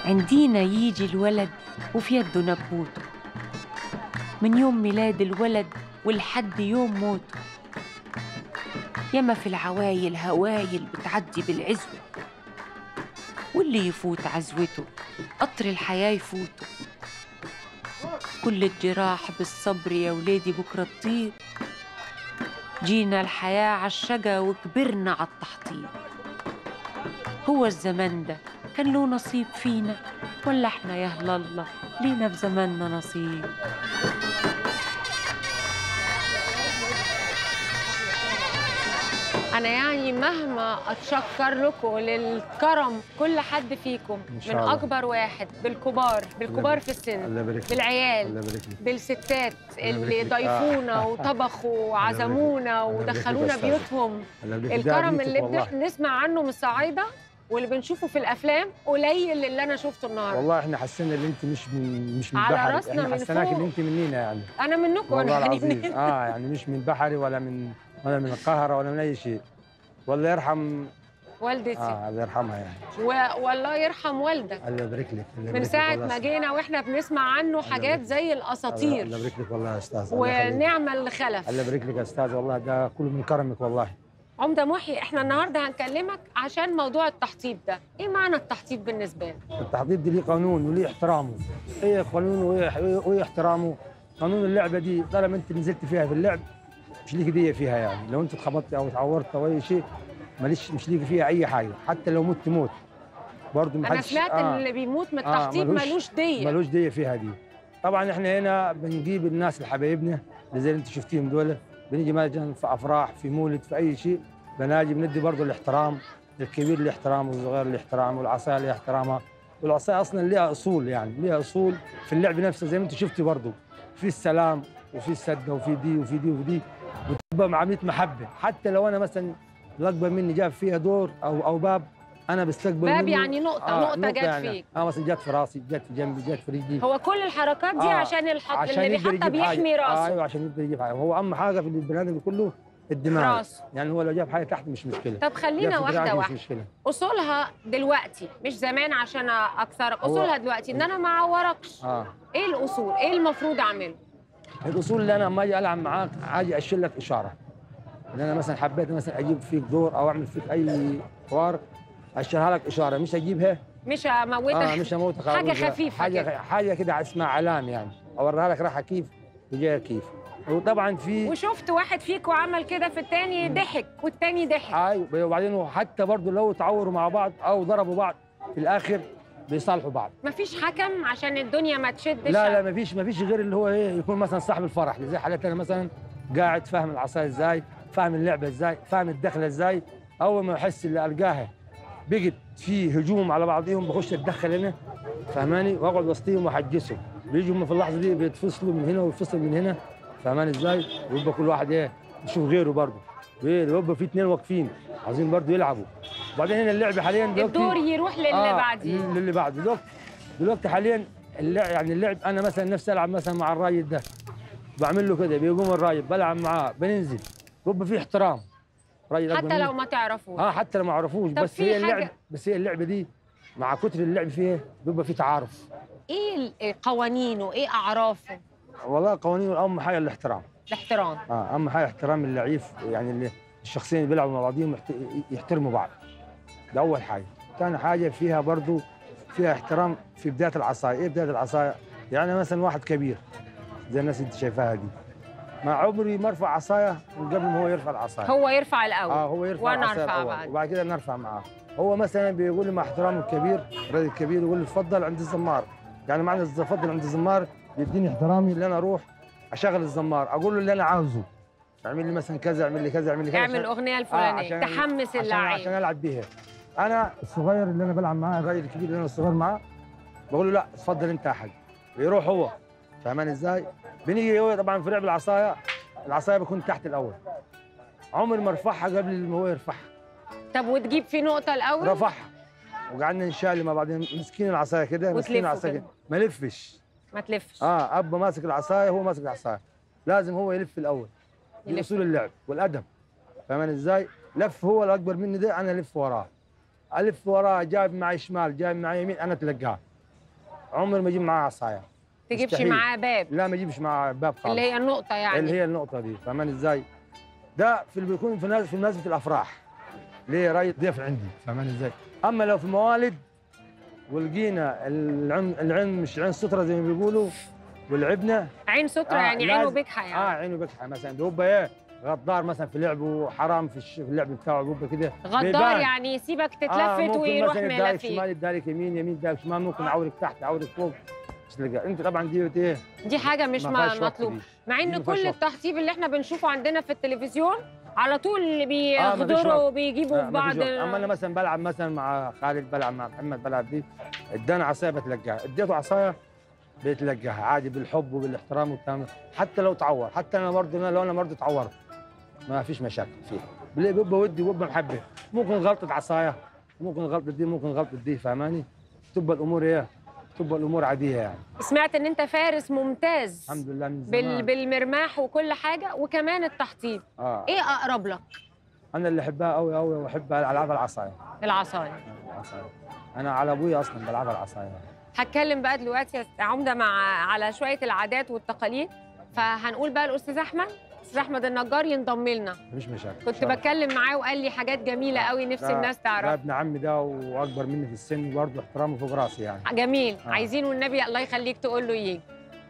عندينا يجي الولد وفي يده نبوته من يوم ميلاد الولد ولحد يوم موته ياما في العوايل هوايل بتعدي بالعزوة واللي يفوت عزوته قطر الحياة يفوته كل الجراح بالصبر يا ولادي بكرة تطير جينا الحياة عالشقا وكبرنا عالتحطيم هو الزمان ده كان له نصيب فينا ولا احنا يا هلا الله لينا في زماننا نصيب أنا يعني مهما أتشكر لكم للكرم كل حد فيكم إن من شاء الله. أكبر واحد بالكبار بالكبار في السن الله يبارك فيك بالعيال الله يبارك فيك بالستات اللي يبارك فيك. ضيفونا آه. وطبخوا يبارك وعزمونا الله يبارك فيك ودخلونا يا أستاذ. بيوتهم الله يبارك فيك. ده الكرم بيتك اللي والله. بنسمع عنه من الصعايدة واللي بنشوفه في الأفلام قليل اللي أنا شفته النهاردة والله احنا حسينا ان انت مش من مش من على بحري راسنا احنا من حسيناك فوق. ان انت مننا يعني أنا منكم والله أنا العظيم يعني اه يعني مش من بحري ولا من ولا من القاهره ولا من اي شيء والله يرحم والدتي اه الله يرحمها يعني و... والله يرحم والدك الله يبارك لك الله يبارك من لك ساعة والله ما يا جينا واحنا بنسمع عنه حاجات يبارك زي الله الأساطير الله يبارك لك والله يا استاذ الله يخليك. والنعمة اللي خلف الله يبارك لك يا استاذ والله ده كله من كرمك والله عمدة محي احنا النهارده هنكلمك عشان موضوع التحطيب ده ايه معنى التحطيب بالنسبة لك التحضير دي ليه قانون وليه احترامه ايه قانون وايه وايه احترامه قانون اللعبه دي طالما انت نزلت فيها في اللعب مش ليك ديه فيها يعني لو انت اتخبطت او اتعورت او اي شيء ماليش مش ليك فيها اي حاجه حتى لو مت موت برضه انا محدش سمعت ان آه اللي بيموت من آه، التحطيب ملوش- ملوش دية ملوش ديه فيها دي طبعا احنا هنا بنجيب الناس اللي حبايبنا اللي زي اللي انت شفتيهم دول بنيجي مثلا في افراح في مولد في اي شيء بناجي بندي برضه الاحترام الكبير له احترامه والصغير له احترامه والعصايه لها احترامها والعصايه اصلا لها اصول يعني لها اصول في اللعب نفسه زي ما انت شفتي برضه في السلام وفي السده وفي دي وفي دي وفي دي وتبقى معامله محبه حتى لو انا مثلا الاكبر مني جاب فيها دور او او باب انا بستقبل باب منه يعني نقطة نقطة جت يعني. فيك اه مثلا جت في راسي جت في جنبي جت في رجلي هو كل الحركات دي آه، عشان الحط عشان اللي يقدر بيحطها يجيب حاجة. بيحمي آه راسه ايوه عشان يقدر يجيب حاجه هو اهم حاجه في البني ادم كله الدماغ راسه يعني هو لو جاب حاجه تحت مش مشكله طب خلينا جاب في دراعك واحدة مش واحدة مشكله اصولها دلوقتي مش زمان عشان اكسرك هو- اصولها دلوقتي ان انا ما اعوركش اه ايه الاصول ايه المفروض اعمله الاصول اللي انا لما اجي العب معاك اجي اشيل لك اشاره ان انا مثلا حبيت مثلا اجيب فيك دور او اعمل فيك اي حوار اشيلها لك اشاره مش اجيبها مش هموتك اه مش هموتك حاجة أقول خفيفة حاجه كده. حاجه كده اسمها علام يعني اوريها لك رايحه كيف وجايه كيف وطبعا في وشفت واحد فيكم عمل كده في التاني ضحك والتاني ضحك ايوه وبعدين حتى برضه لو تعاوروا مع بعض او ضربوا بعض في الاخر بيصالحوا بعض مفيش حكم عشان الدنيا ما تشدش لا لا ما فيش ما فيش غير اللي هو ايه يكون مثلا صاحب الفرح زي حالتي انا مثلا قاعد فاهم العصايه ازاي فاهم اللعبه ازاي فاهم الدخله ازاي اول ما احس اللي القاها بقت في هجوم على بعضهم بخش اتدخل هنا فهماني واقعد وسطيهم واحجسهم بيجوا هم في اللحظه دي بيتفصلوا من هنا ويتفصلوا من هنا فهماني ازاي ويبقى كل واحد ايه يشوف غيره برضه ويبقى في اثنين واقفين عايزين برضه يلعبوا وبعدين هنا اللعبه حاليا دلوقتي الدور يروح للي آه، بعديه للي بعده دلوقتي دلوقتي حاليا اللعب يعني اللعب انا مثلا نفسي العب مثلا مع الرايد ده بعمل له كده بيقوم الرايد بلعب معاه بننزل بيبقى في احترام رايد أكبر حتى مني. لو ما تعرفوش اه حتى لو ما عرفوش طب بس في هي اللعب حاجة- بس هي اللعبه دي مع كتر اللعب فيها بيبقى في تعارف ايه ال- قوانينه ايه اعرافه والله قوانين اهم حاجه الاحترام الاحترام اه اهم حاجه احترام اللعيب يعني اللي الشخصين اللي بيلعبوا مع بعضهم يحت- يحترموا بعض ده اول حاجه ثاني حاجه فيها برضو فيها احترام في بدايه العصايه ايه بدايه العصايه يعني مثلا واحد كبير زي الناس اللي انت شايفاها دي مع عمري ما ارفع عصايه من قبل ما هو يرفع العصايه هو يرفع الاول اه هو يرفع وأنا العصايه أرفع الأول بعد. وبعد كده نرفع معاه هو مثلا بيقول لي مع احترامه الكبير الراجل الكبير يقول لي اتفضل عند الزمار يعني معنى اتفضل عند الزمار يديني احترامي اللي انا اروح اشغل الزمار اقول له اللي انا عاوزه اعمل لي مثلا كذا اعمل لي كذا اعمل لي كذا اعمل عشان- الاغنيه الفلانيه عشان- تحمس عشان, عشان اللعيب العب بيها انا الصغير اللي انا بلعب معاه الراجل الكبير اللي انا الصغير معاه بقول له لا اتفضل انت يا حاج بيروح هو فاهمان ازاي؟ بنيجي هو طبعا في لعب العصايه العصايه بكون تحت الاول عمري ما ارفعها قبل ما هو يرفعها طب وتجيب فيه نقطه الاول رفعها وقعدنا نشال مع بعضين مسكين العصايه كده مسكين وتلفوا العصايه كده. كده ما لفش ما تلفش اه ابا ماسك العصايه هو ماسك العصايه لازم هو يلف الاول دي يلف. اصول اللعب والادب فاهمان ازاي؟ لف هو الاكبر مني ده انا الف وراه الف وراه جايب معي شمال جايب معي يمين انا اتلقاه عمر ما اجيب معاه عصايه تجيبش مستحيل. معاه باب لا ما اجيبش معاه باب خالص اللي هي النقطه يعني اللي هي النقطه دي فاهمان ازاي ده في اللي بيكون في ناس في مناسبه الافراح ليه راي ضيف عندي فاهمان ازاي اما لو في موالد ولقينا العين العين مش عين ستره زي ما بيقولوا ولعبنا عين سترة آه، يعني عينه لازم- بكحه اه يعني عينه بكحه مثلا بيبقى ايه غدار مثلا في لعبه حرام في, الش... في اللعب بتاعه بيبقى كده غدار بيبان. يعني يسيبك آه تتلفت ممكن ويروح مثلا يدارك ملفي شمال يدارك يمين يمين يدارك شمال ممكن يعورك تحت يعورك فوق مش تلقى انت طبعا دي ايه دي حاجه مش ما ما فيهاش وقت مطلوبه دي. مع دي ان ما فيهاش كل وقت. التحطيب اللي احنا بنشوفه عندنا في التلفزيون على طول اللي آه، مفيش بيغدروا وقت. وبيجيبوا لا، في ما بعض فيش وقت. اما انا مثلا بلعب مثلا مع خالد بلعب مع محمد بلعب دي ادانا عصايه بتلقاها اديته عصايه بيتلقاها عادي بالحب وبالاحترام والكلام ده. حتى لو تعور حتى انا برضه أنا لو انا برضه تعورت ما فيش مشاكل فيه بل- بيبقى ودي وبيبقى محبه ممكن غلطه عصايه ممكن غلطه دي ممكن غلطه دي فهماني تبقى الامور ايه تبقى الامور عاديه يعني سمعت ان انت فارس ممتاز الحمد لله من بال... زمان بالمرماح وكل حاجه وكمان التحطيب اه ايه اقرب لك انا اللي احبها قوي قوي واحب العاب العصايه العصايه العصايه انا على ابويا اصلا بلعبها العصايه هتكلم بقى دلوقتي يا عمده مع على شويه العادات والتقاليد فهنقول بقى الاستاذ احمد استاذ احمد النجار ينضم لنا مفيش مشاكل كنت بتكلم معاه وقال لي حاجات جميله قوي نفسي ده- الناس ده تعرف ابن عمي ده واكبر مني في السن برضه احترامه فوق راسي يعني جميل آه. عايزين والنبي الله يخليك تقول له يجي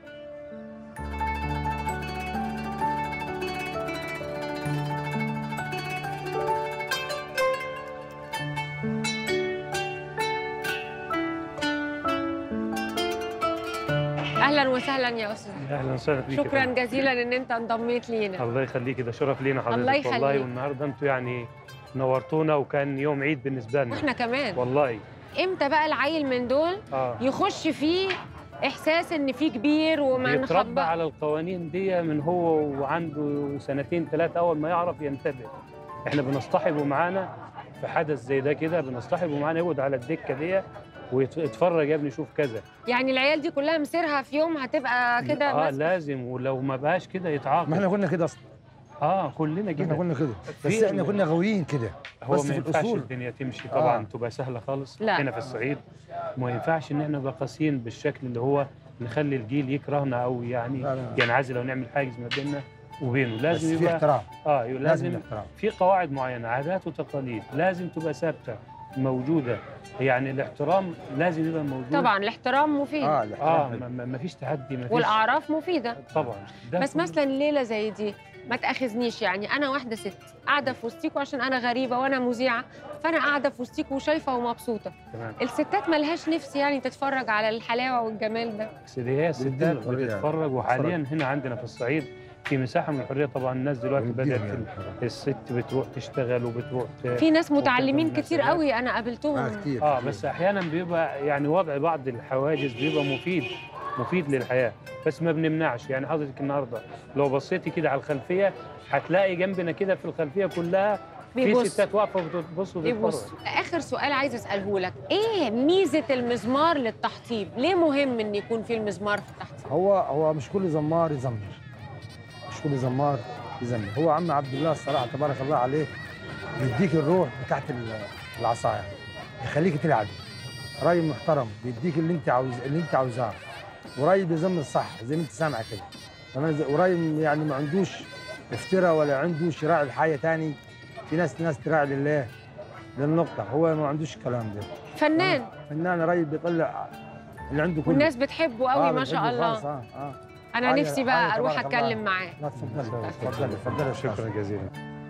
اهلا وسهلا يا استاذ اهلا وسهلا بيك يا شكرا فندم. جزيلا ان انت انضميت لينا الله يخليك ده شرف لينا حضرتك الله والله يخليك. والنهارده انتوا يعني نورتونا وكان يوم عيد بالنسبه لنا واحنا كمان والله امتى بقى العيل من دول اه يخش فيه احساس ان فيه كبير وما بيتربى نخبى على القوانين دي من هو وعنده سنتين ثلاثه اول ما يعرف ينتبه احنا بنصطحبه معانا في حدث زي ده كده بنصطحبه معانا يقعد على الدكه دي ويتفرج يا ابني شوف كذا يعني العيال دي كلها مسيرها في يوم هتبقى كده اه بس لازم ولو ما بقاش كده ما احنا يتعاقب كنا كده اصلا اه كلنا احنا كده كنا كده بس في- احنا كنا غاويين كده هو بس ما في ينفعش الأصول. الدنيا تمشي طبعا آه. تبقى سهله خالص لا. هنا في الصعيد ما ينفعش ان احنا نبقى قاسيين بالشكل اللي هو نخلي الجيل يكرهنا او يعني لا، لا. ينعزل او نعمل حاجز ما بيننا وبينه بس لازم في يبقى احترام اه لازم لازم الاحترام في قواعد معينه عادات وتقاليد لازم تبقى ثابته موجوده يعني الاحترام لازم يبقى موجود طبعا الاحترام مفيد اه اه الاحترام ما- ما ما فيش تحدي ما فيش والاعراف مفيده طبعا ده بس كله- مثلا ليله زي دي ما تاخذنيش يعني انا واحده ست قاعده في وسطيكوا عشان انا غريبه وانا مذيعه فانا قاعده في وسطيكوا وشايفه ومبسوطه تمام الستات ملهاش نفس يعني تتفرج على الحلاوه والجمال ده بس دي هي الستات بيدينا الحرية. بتتفرج وحاليا هنا عندنا في الصعيد في مساحه من الحريه طبعا الناس دلوقتي بدات الست بتروح تشتغل وبتروح ت... في ناس متعلمين وبتعمل كتير مسابقات. قوي انا اه قابلتهم كتير اه كتير. بس احيانا بيبقى يعني وضع بعض الحواجز بيبقى مفيد مفيد للحياه بس ما بنمنعش يعني حضرتك النهارده لو بصيتي كده على الخلفيه هتلاقي جنبنا كده في الخلفيه كلها في بيبص ستات واقفه وبتبص بيبص وتتفرج اخر سؤال عايز اساله لك ايه ميزه المزمار للتحطيب ليه مهم ان يكون في المزمار في التحطيب هو هو مش كل زمار يزمر مش كل زمار يزمر هو عم عبد الله الصراحه تبارك الله عليه بيديك الروح بتاعت ال- العصايه يخليك تلعب راي محترم بيديك اللي انت عاوز اللي انت عاوزاه وراي بيزمر صح زي ما انت سامع كده تمام زي- وراي يعني ما عندوش افتراء ولا عنده شراع الحياه تاني في ناس ناس تراعي لله للنقطه هو ما عندوش الكلام ده فنان فنان راي بيطلع اللي عنده كله والناس بتحبه قوي آه، ما شاء بتحبه الله خالص، اه اه انا حاجة- نفسي بقى حاجة اروح تبارك الله. اتكلم معاه لا تفضلي تفضلي تفضلي يا أستاذ. شكرا جزيلا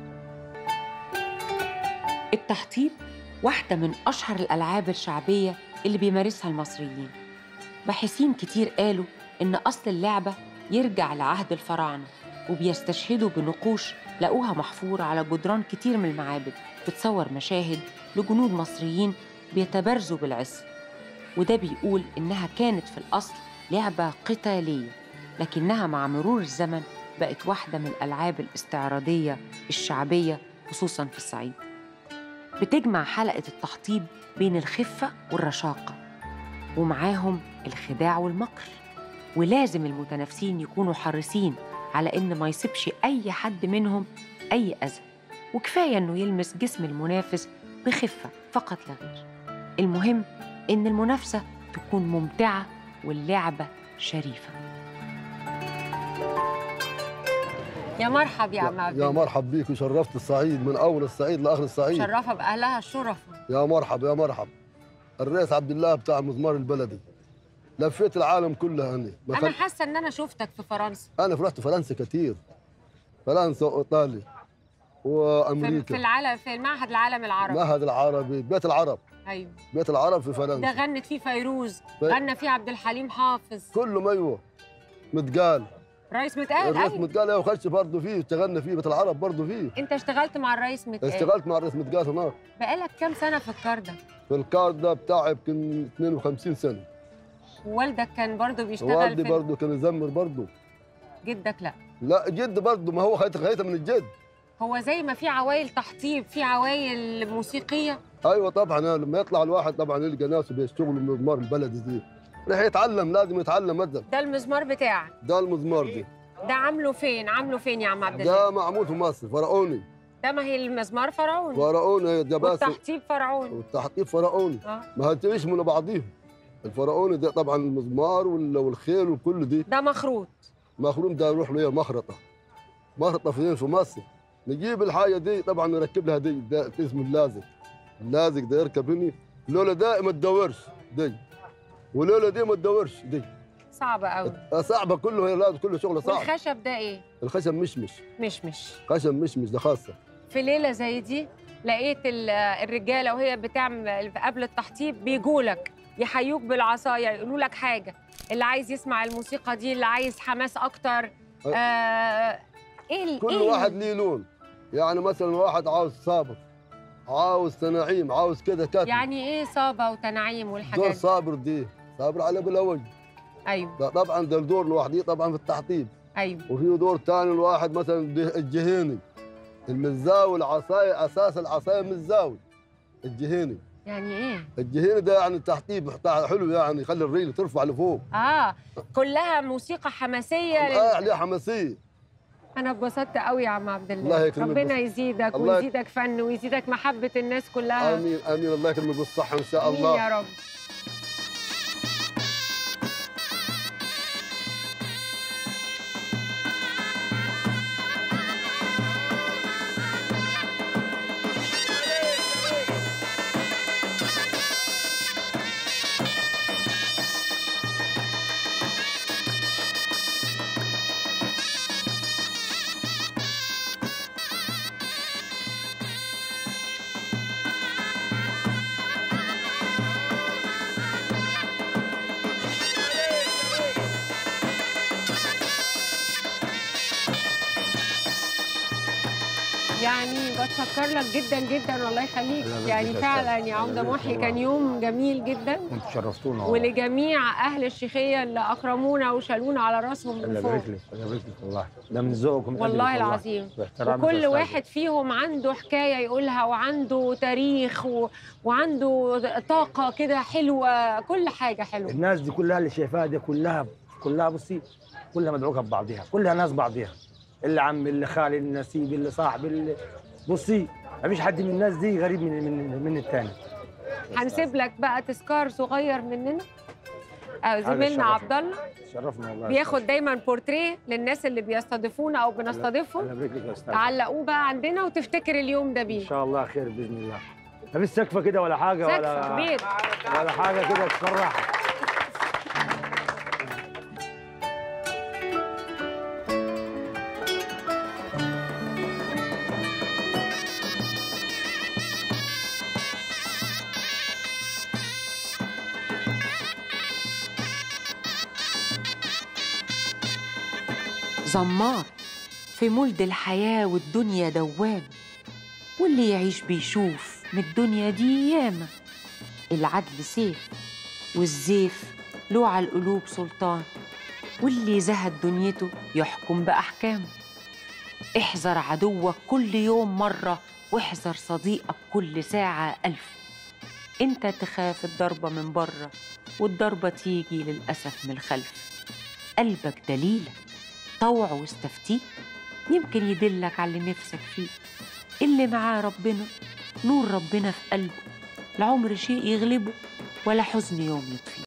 التحطيب واحدة من أشهر الألعاب الشعبية اللي بيمارسها المصريين باحثين كتير قالوا إن أصل اللعبة يرجع لعهد الفراعنة وبيستشهدوا بنقوش لقوها محفورة على جدران كتير من المعابد بتصور مشاهد لجنود مصريين بيتبارزوا بالعز وده بيقول إنها كانت في الأصل لعبة قتالية لكنها مع مرور الزمن بقت واحدة من الألعاب الاستعراضية الشعبية خصوصاً في الصعيد بتجمع حلقة التحطيب بين الخفة والرشاقة ومعاهم الخداع والمكر ولازم المتنافسين يكونوا حريصين على إن ما يصيبش أي حد منهم أي أذى وكفاية إنه يلمس جسم المنافس بخفة فقط لا غير المهم إن المنافسة تكون ممتعة واللعبة شريفة يا مرحب يا عم يا عبد يا الله. مرحب بيك وشرفت الصعيد من اول الصعيد لاخر الصعيد شرفها باهلها الشرفاء يا مرحب يا مرحب الرئيس عبد الله بتاع المزمار البلدي لفيت العالم كله هني ما انا خل... حاسه ان انا شفتك في فرنسا انا رحت فرنسا كتير فرنسا وايطاليا في, وامريكا في العالم في المعهد العالم العربي معهد العربي بيت العرب ايوه بيت العرب في ده فرنسا غنت فيه فيروز ف- غنى فيه عبد الحليم حافظ كله ميوه متقال رئيس متقال الرئيس أيوة. متقال وخش برضه فيه اشتغلنا فيه بيت العرب برضه فيه انت اشتغلت مع الرئيس متقال اشتغلت مع الرئيس متقال هناك بقالك كام سنه في الكارده في الكارد ده بتاعي يمكن 52 سنه ووالدك كان برضه بيشتغل والدي في برضه كان يزمر برضه جدك لا لا جد برضه ما هو خيط خيطه من الجد هو زي ما في عوايل تحطيب في عوايل موسيقيه ايوه طبعا أنا لما يطلع الواحد طبعا يلقى ناس بيشتغلوا من المزمار البلدي دي رح يتعلم لازم يتعلم مثلا ده المزمار بتاعك ده المزمار دي ده عامله فين عامله فين يا عم عبد الله ده معمول في مصر فرعوني ده ما هي المزمار فرعوني فرعوني ده بس والتحطيب فرعوني والتحطيب فرعوني اه ما هتعيش من بعضيهم الفرعوني ده طبعا المزمار وال- والخيل وكل دي ده مخروط مخروم ده يروح له مخرطه مخرطه فين في مصر نجيب الحاجه دي طبعا نركب لها دي ده اسمه اللازق اللازق ده يركب هني لولا ده ما تدورش دي ولولا دي ما تدورش دي صعبه قوي صعبه كله هي لازم كله شغله صعب والخشب ده ايه الخشب مشمش مش مش خشب مشمش ده خاصه في ليله زي دي لقيت ال- الرجاله وهي بتعمل قبل التحطيب بيجوا لك يحيوك بالعصايه يقولوا لك حاجه اللي عايز يسمع الموسيقى دي اللي عايز حماس اكتر آه ايه ال- كل إيه واحد ليه لون يعني مثلا واحد عاوز صابر عاوز تنعيم عاوز كده كاتب يعني ايه صابه وتنعيم دور والحاجات دي صابر دي صابر على بلاوج ايوه ده طبعا ده الدور لوحده طبعا في التحطيب ايوه وفي دور ثاني الواحد مثلا ده الجهيني المزاوي العصاية اساس العصاية مزاوي الجهيني يعني ايه الجهيني ده يعني التحطيب بتاع حلو يعني يخلي الريل ترفع لفوق اه كلها موسيقى حماسيه آه لل... عليه حماسية انا اتبسطت قوي يا عم عبد الله الله يكرمك ربنا بس- يزيدك الله يك- ويزيدك فن ويزيدك محبه الناس كلها امين امين الله يكرمك بالصحة ان شاء آمين الله يا رب يعني بتشكر لك جدا جدا والله يخليك الله يعني يخليك يا فعلا أستاذ. يا عمده الله محي يخليك. كان يوم جميل جدا انتوا شرفتونا ولجميع اهل الشيخيه اللي اكرمونا وشالونا على راسهم من الله فوق يبارك لك الله يبارك لك والله ده من ذوقكم والله العظيم باحترامك وكل يا أستاذ. واحد فيهم عنده حكايه يقولها وعنده تاريخ و... وعنده طاقه كده حلوه كل حاجه حلوه الناس دي كلها اللي شايفاها دي كلها كلها بصي كلها مدعوكه ببعضها كلها ناس بعضها اللي عم اللي خالي اللي نسيب اللي صاحب اللي بصي ما فيش حد من الناس دي غريب من من من الثاني هنسيب لك بقى تذكار صغير مننا آه، زميلنا شرفنا. عبد الله شرفنا والله يا بياخد أستاذ. دايما بورتريه للناس اللي بيستضيفونا او بنستضيفهم الله يبارك لك يا استاذ تعلقوه بقى عندنا وتفتكر اليوم ده ان بيه شاء الله خير باذن الله ما فيش سقفه كده ولا حاجه سقف ولا كبير ولا حاجه كده تفرح زمار في مولد الحياة والدنيا دوام واللي يعيش بيشوف من الدنيا دي ياما العدل سيف والزيف له على القلوب سلطان واللي زهد دنيته يحكم بأحكامه احذر عدوك كل يوم مرة واحذر صديقك كل ساعة ألف انت تخاف الضربة من بره والضربة تيجي للأسف من الخلف قلبك دليلك طوعه واستفتيه يمكن يدلك على اللي نفسك فيه اللي معاه ربنا نور ربنا في قلبه العمر شيء يغلبه ولا حزن يوم يطفيه